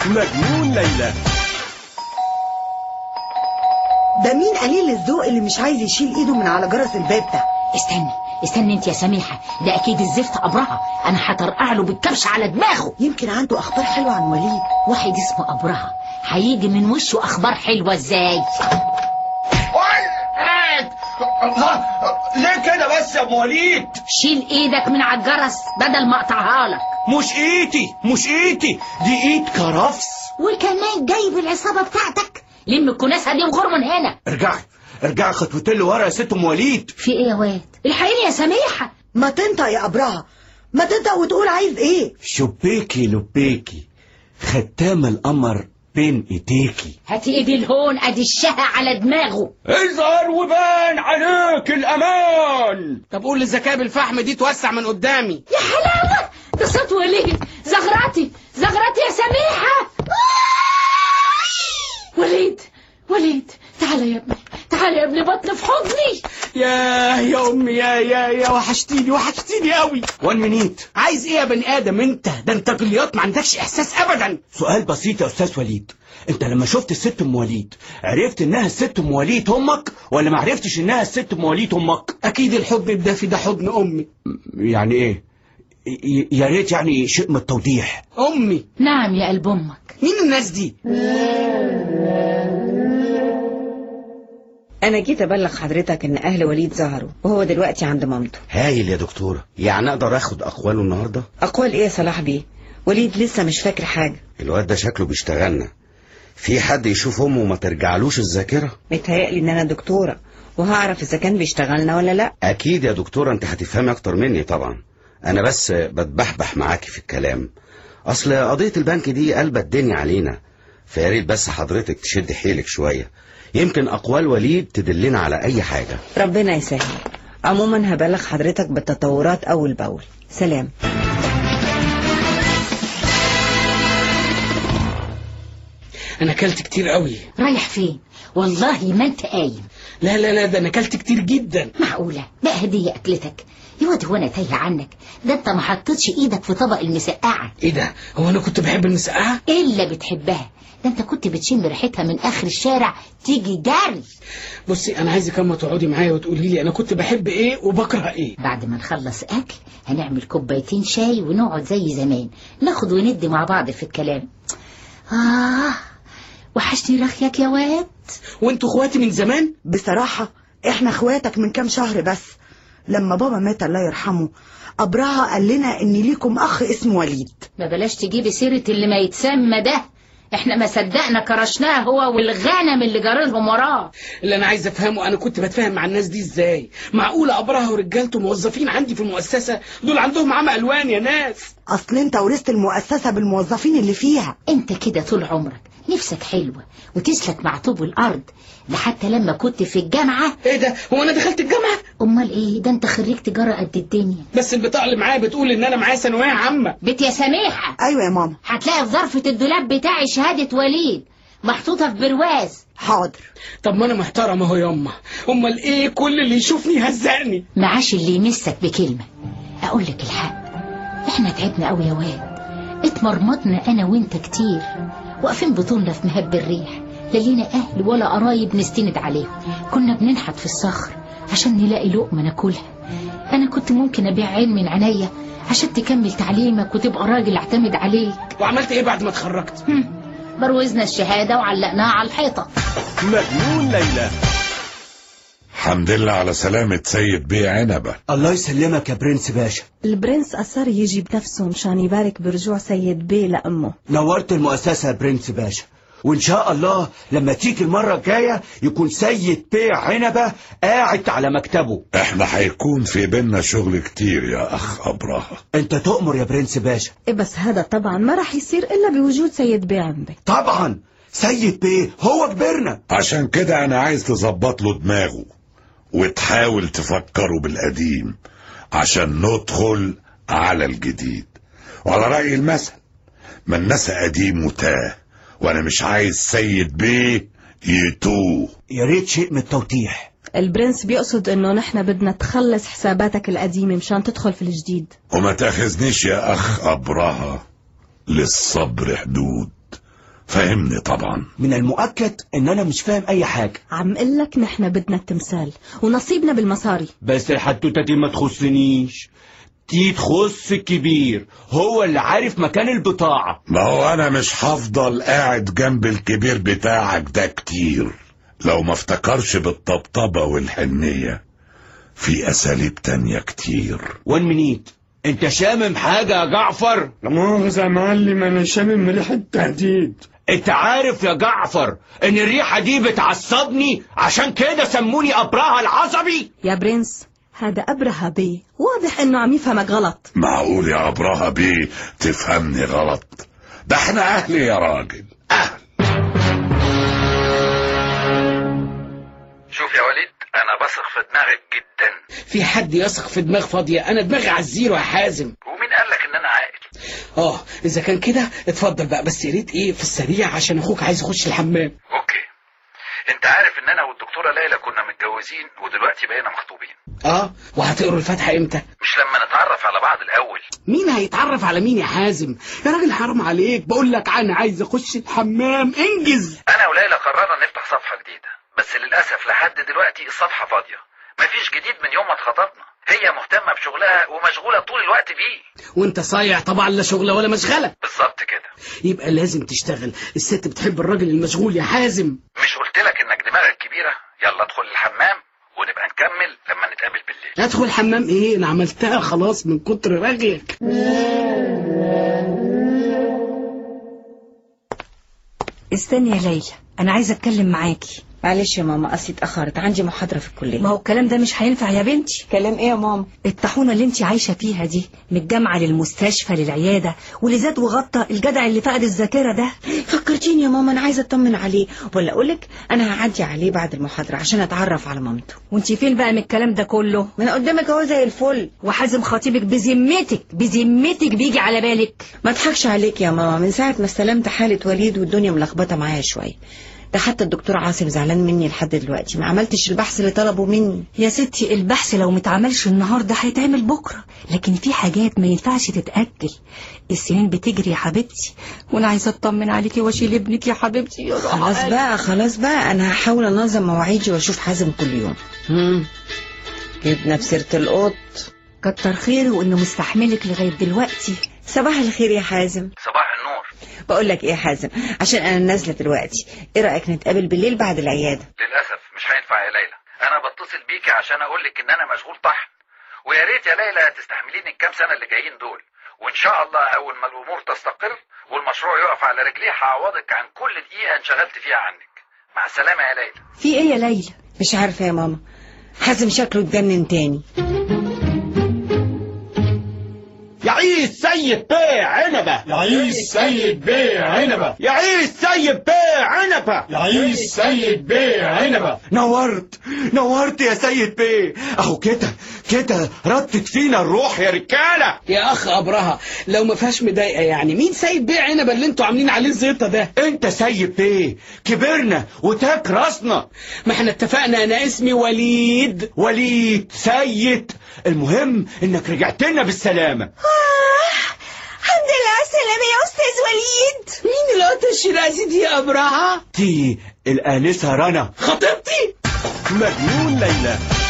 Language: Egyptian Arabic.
مجنون ليلى ده مين قليل الذوق اللي مش عايز يشيل ايده من على جرس الباب ده استني استني انت يا سميحة ده اكيد الزفت ابرهة انا هطرقع له بالكبش على دماغه يمكن عنده اخبار حلوه عن وليد واحد اسمه ابرهة هيجي من وشه اخبار حلوة ازاي الله ليه كده بس يا ام وليد شيل ايدك من على الجرس بدل ما اقطعها لك مش ايدي مش ايدي دي ايد كرفس وكمان جايب العصابة بتاعتك لم الكناسة دي وغور من هنا ارجعي ارجعي خطوتين لورا يا ست ام وليد في ايه يا واد الحقيني يا سميحة ما تنطق يا ابرهه ما تنطق وتقول عايز ايه شبيكي لبيكي ختام القمر بين ايديكي هاتي ايدي الهون ادي الشهى على دماغه اظهر وبان عليك الامان طب قول للذكاء بالفحم دي توسع من قدامي يا حلاوة ده صوت وليد زغراتي زغراتي يا سميحة وليد وليد تعالى يا ابني تعالى يا ابني بطن في حضني يا يا امي يا يا يا وحشتيني وحشتيني قوي وان منيت عايز ايه يا بني ادم انت ده انت جليات ما عندكش احساس ابدا سؤال بسيط يا استاذ وليد انت لما شفت الست ام وليد عرفت انها الست ام وليد امك ولا ما عرفتش انها الست ام وليد امك اكيد الحضن الدافي ده حضن امي يعني ايه ي- يا ريت يعني شيء من التوضيح امي نعم يا قلب امك مين الناس دي أنا جيت أبلغ حضرتك إن أهل وليد ظهروا وهو دلوقتي عند مامته هايل يا دكتورة يعني اقدر اخد اقواله النهاردة أقوال إيه يا صلاح بيه؟ وليد لسه مش فاكر حاجة الواد ده شكله بيشتغلنا في حد يشوف امه وما ترجعلوش الذاكرة متهيألي إن أنا دكتورة وهعرف إذا كان بيشتغلنا ولا لأ اكيد يا دكتورة انت هتفهمي اكتر مني طبعا انا بس بتبحبح معاكي في الكلام اصل قضية البنك دي قلبة الدنيا علينا فياريت بس حضرتك تشد حيلك شوية يمكن اقوال وليد تدلنا على اي حاجة ربنا يسهل عموما هبلغ حضرتك بالتطورات أول بأول سلام انا اكلت كتير قوي رايح فين والله ما انت قايم لا لا لا ده انا اكلت كتير جدا معقولة بقى هدية اكلتك يا واد هو انا تايه عنك ده انت ما حطيتش ايدك في طبق المسقعة ايه ده هو انا كنت بحب المسقعه الا بتحبها ده انت كنت بتشم ريحتها من اخر الشارع تيجي جري بصي انا عايزك اما تقعدي معايا وتقولي لي انا كنت بحب ايه وبكره ايه بعد ما نخلص اكل هنعمل كوبايتين شاي ونقعد زي زمان ناخد وندي مع بعض في الكلام اه وحشني رخيك يا واد وانتوا اخواتي من زمان بصراحه احنا اخواتك من كام شهر بس لما بابا مات الله يرحمه ابرهه قال لنا ان ليكم اخ اسمه وليد ما بلاش تجيبي سيرة اللي ما يتسمى ده احنا ما صدقنا كرشناه هو والغنم اللي جارلهم وراه اللي انا عايز افهمه انا كنت بتفاهم مع الناس دي ازاي معقوله ابرهه ورجالته موظفين عندي في المؤسسه دول عندهم عمى الوان يا ناس اصل انت ورثت المؤسسه بالموظفين اللي فيها انت كده طول عمرك نفسك حلوة وتسلك مع طوب الارض ده حتى لما كنت في الجامعة ايه ده هو انا دخلت الجامعه امال ايه ده انت خريج تجارة قد الدنيا بس البطاقه اللي معايا بتقول ان انا معايا ثانويه عامه بيت يا سميحة ايوه يا ماما هتلاقي في ظرفة الدولاب بتاعي شهادة وليد محطوطة في برواز حاضر طب ما انا محترم اهو ياما امال ايه كل اللي يشوفني يهزقني معاش اللي يمسك بكلمة اقول لك الحق احنا تعبنا قوي يا واد اتمرمطنا انا وانت كتير واقفين بطولنا في مهب الريح لا لينا اهل ولا قرايب نستند عليهم كنا بننحت في الصخر عشان نلاقي لقمة ناكلها انا كنت ممكن ابيع عين من عينيا عشان تكمل تعليمك وتبقى راجل اعتمد عليك وعملت ايه بعد ما اتخرجت هم، بروزنا الشهادة وعلقناها على الحيطة مجنون ليلى حمد لله على سلامة سيد بيه عنبة الله يسلمك يا برنس باشا البرنس أصر يجي بنفسه مشان يبارك برجوع سيد بيه لأمه نورت المؤسسة يا برنس باشا وإن شاء الله لما تيجي المرة الجاية يكون سيد بيع عنبة قاعد على مكتبه احنا هيكون في بينا شغل كتير يا اخ ابراهة أنت تؤمر يا برنس باشا إيه بس هذا طبعا ما راح يصير إلا بوجود سيد بيه عندك طبعا سيد بيه هو كبرنا عشان كده انا عايز تظبط له دماغه وتحاول تفكره بالقديم عشان ندخل على الجديد وعلى رأي المثل من نسى قديم وتاه وانا مش عايز سيد بيه يتوه يا ريت شيء من التوضيح البرنس بيقصد إنه نحن بدنا تخلص حساباتك القديمة مشان تدخل في الجديد وما تاخذنيش يا اخ ابراهة للصبر حدود فهمني طبعا من المؤكد ان انا مش فاهم اي حاجة عم قلك نحن بدنا التمثال ونصيبنا بالمصاري بس الحدوتة دي ما تخصنيش دي تخص الكبير هو اللي عارف مكان البضاعة ما هو انا مش هفضل قاعد جنب الكبير بتاعك ده كتير لو ما افتكرش بالطبطبة والحنية في اساليب تانية كتير وان منيت انت شامم حاجة يا جعفر لا مؤاخذة يا معلم أنا شامم ريحة تهديد انت عارف يا جعفر ان الريحة دي بتعصبني عشان كده سموني ابراها العصبي يا برنس هذا أبرهة بيه واضح إنه عم يفهمك غلط معقول يا ابراها بيه تفهمني غلط ده احنا اهل يا راجل اهل شوف يا وليد انا بثق في دماغك جدا في حد يثق في دماغ فاضية انا دماغي على الزيرو يا حازم ومين قال لك ان انا عاقل اه اذا كان كده اتفضل بقى بس يا ريت ايه في السريع عشان اخوك عايز يخش الحمام اوكي انت عارف ان انا والدكتوره ليلى كنا متجوزين ودلوقتي بقينا مخطوبين اه وهتقروا الفاتحة امتى مش لما نتعرف على بعض الاول مين هيتعرف على مين يا حازم يا راجل حرام عليك بقول لك انا عايز اخش الحمام انجز انا وليلى قررنا نفتح صفحه جديده بس للاسف لحد دلوقتي الصفحه فاضيه مفيش جديد من يوم ما اتخطبنا هي مهتمه بشغلها ومشغوله طول الوقت بيه وانت صايع طبعا لا شغله ولا مشغله بالظبط كده يبقى لازم تشتغل الست بتحب الراجل المشغول يا حازم مش قلت لك انك دماغك كبيره يلا ادخل الحمام ونبقى نكمل لما نتقابل بالليل ادخل حمام ايه انا عملتها خلاص من كتر رغيك استني يا ليلى انا عايزه اتكلم معاكي معلش يا ماما اصلي اتاخرت عندي محاضره في الكليه ما هو الكلام ده مش هينفع يا بنتي كلام ايه يا ماما الطاحونه اللي انت عايشه فيها دي من الجامعه للمستشفى للعياده واللي زاد وغطى الجدع اللي فقد الذاكره ده فكرتيني يا ماما انا عايزه اطمن عليه ولا اقولك انا هعدي عليه بعد المحاضره عشان اتعرف على مامته وانت فين بقى من الكلام ده كله ما انا قدامك اهو زي الفل وحازم خطيبك بذمتك بذمتك بيجي على بالك ما اضحكش عليك يا ماما من ساعه ما استلمت حاله وليد والدنيا ملخبطه معايا شويه ده حتى الدكتور عاصم زعلان مني لحد دلوقتي ما عملتش البحث اللي طلبه مني يا ستي البحث لو متعملش النهارده هيتعمل بكره لكن في حاجات ما ينفعش تتاجل السنين بتجري يا حبيبتي وانا عايزه اطمن عليكي واشيل ابنك يا حبيبتي يا روح خلاص قلبي. بقى خلاص بقى انا هحاول انظم مواعيدي واشوف حازم كل يوم جبنا في سيره القط كتر خيره وانه مستحملك لغايه دلوقتي صباح الخير يا حازم صباح النور بقول لك ايه يا حازم عشان انا نازله دلوقتي ايه رايك نتقابل بالليل بعد العياده للاسف مش هينفع يا ليلى انا بتصل بيكي عشان اقول لك ان انا مشغول طحن ويا ريت يا ليلى تستحمليني الكام سنه اللي جايين دول وان شاء الله اول ما الامور تستقر والمشروع يقف على رجليه هعوضك عن كل دقيقه انشغلت فيها عنك مع السلامه يا ليلى في ايه يا ليلى مش عارفه يا ماما حازم شكله اتجنن تاني يعيش سيد بيع عنبة يعيش سيد بيه عنبة يعيش سيد بيع عنبة يعيش سيد بيه عنبة نورت نورت يا سيد بيه اهو كده كده ردت فينا الروح يا رجالة يا اخ ابرهة لو ما فيهاش مضايقه يعني مين سيد بيع عنبه اللي انتوا عاملين عليه الزيطه ده انت سيد بيه كبرنا وتاك راسنا ما احنا اتفقنا انا اسمي وليد وليد سيد المهم انك رجعت لنا بالسلامة الحمد لله على السلامه يا استاذ وليد مين القطه الشرازي دي يا ابرهة دي الآنسة رنا خطيبتي مجنون ليلى